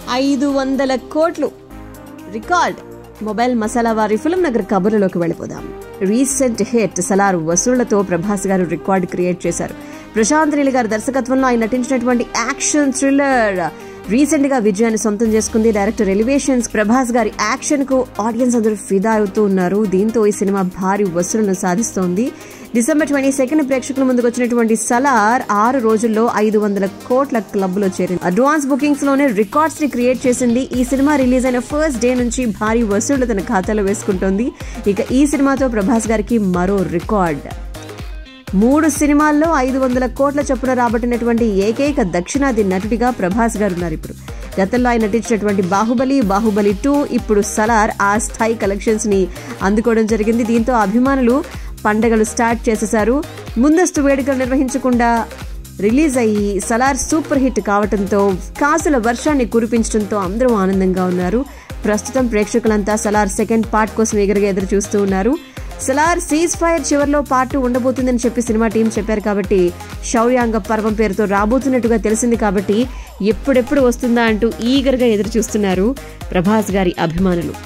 ఐదు వందల కోట్లు రికార్డ్ మొబైల్ మసాలా వారి ఫిల్మ్ నగర్ కబుర్లలోకి వెళ్ళిపోదాం రీసెంట్ హిట్ సలార్ వసూళ్లతో ప్రభాస్ గారు రికార్డ్ క్రియేట్ చేశారు ప్రశాంత్ నీల్ గారి దర్శకత్వంలో ఆయన నటించినటువంటి యాక్షన్ థ్రిల్లర్ రీసెంట్ గా విజయాన్ని సొంతం చేసుకుంది డైరెక్టర్ ఎలివేషన్స్ ప్రభాస్ గారి యాక్షన్ కు ఆడియన్స్ అందరూ ఫిదా అవుతూ ఉన్నారు దీంతో ఈ సినిమా భారీ వసూళ్లను సాధిస్తోంది డిసెంబర్ ట్వంటీ సెకండ్ ప్రేక్షకుల ముందుకు వచ్చినటువంటి సలార్ ఆరు రోజుల్లో ఐదు వందల కోట్ల క్లబ్ లో చేరింది అడ్వాన్స్ బుకింగ్స్ లోనే రికార్డ్స్ ని క్రియేట్ చేసింది ఈ సినిమా రిలీజ్ అయిన ఫస్ట్ డే నుంచి భారీ వసూళ్లు తన ఖాతాలో వేసుకుంటోంది ఇక ఈ సినిమాతో ప్రభాస్ గారికి మరో రికార్డ్ మూడు సినిమాల్లో ఐదు వందల కోట్ల చొప్పున రాబట్టినటువంటి ఏకైక దక్షిణాది నటుడిగా ప్రభాస్ గారు ఉన్నారు ఇప్పుడు గతంలో ఆయన నటించినటువంటి బాహుబలి బాహుబలి టూ ఇప్పుడు సలార్ ఆ స్థాయి కలెక్షన్స్ ని అందుకోవడం జరిగింది దీంతో అభిమానులు పండగలు స్టార్ట్ చేసేశారు ముందస్తు వేడుకలు నిర్వహించకుండా రిలీజ్ అయ్యి సలార్ సూపర్ హిట్ కావడంతో కాసుల వర్షాన్ని కురిపించడంతో అందరూ ఆనందంగా ఉన్నారు ప్రస్తుతం ప్రేక్షకులంతా సలార్ సెకండ్ పార్ట్ కోసం ఎగరగా ఎదురు చూస్తూ ఉన్నారు సలార్ సీజ్ ఫైర్ చివరిలో పార్ట్ ఉండబోతుందని చెప్పి సినిమా టీం చెప్పారు కాబట్టి శౌర్యాంగ పర్వం పేరుతో రాబోతున్నట్టుగా తెలిసింది కాబట్టి ఎప్పుడెప్పుడు వస్తుందా అంటూ ఈగర్గా ఎదురు చూస్తున్నారు ప్రభాస్ గారి అభిమానులు